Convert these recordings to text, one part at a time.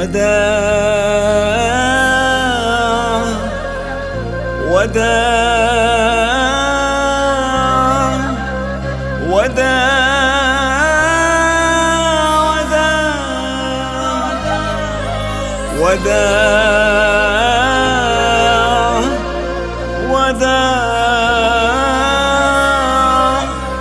وداع وداع وداع وداع وداع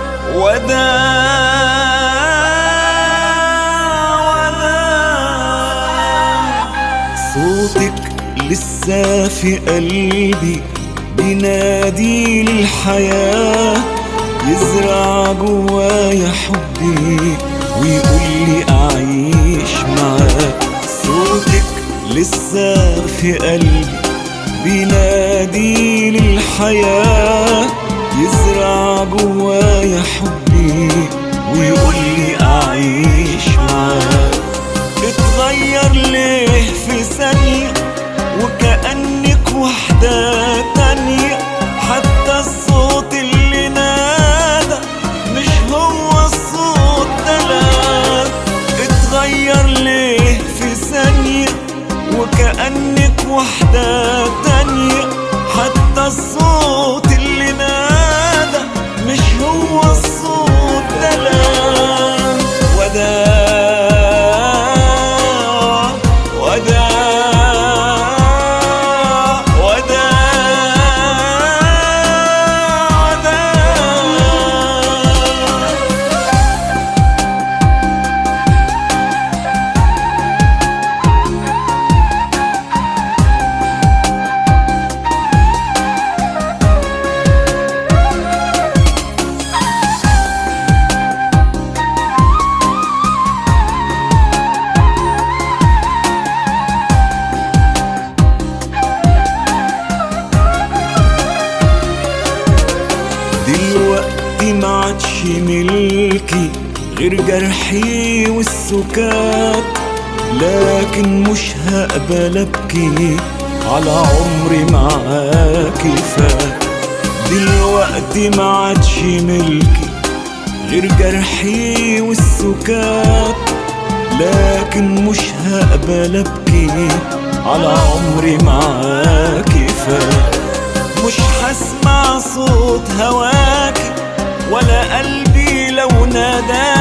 وداع صوتك لسه في قلبي بينادي للحياة يزرع جوايا حبي ويقول لي أعيش معاك صوتك لسه في قلبي بينادي للحياة يزرع جوايا حبي ويقول لي أعيش معاك اتغير ليه في ثانية وكأنك وحدة تانية حتى الصوت اللي نادى مش هو الصوت ده لا اتغير ليه في ثانية وكأنك وحدة تانية حتى الصوت اللي نادى مش هو الصوت ده لا وداع وداع وداع وداع دلوقتي ما عادش ملكي غير جرحي والسكات لكن مش هقبل ابكي على عمري معاكي فات دلوقتي ما عادش ملكي غير جرحي والسكات لكن مش هقبل ابكي على عمري معاكي فات مش هسمع صوت هواكي ولا قلبي لو ناداكي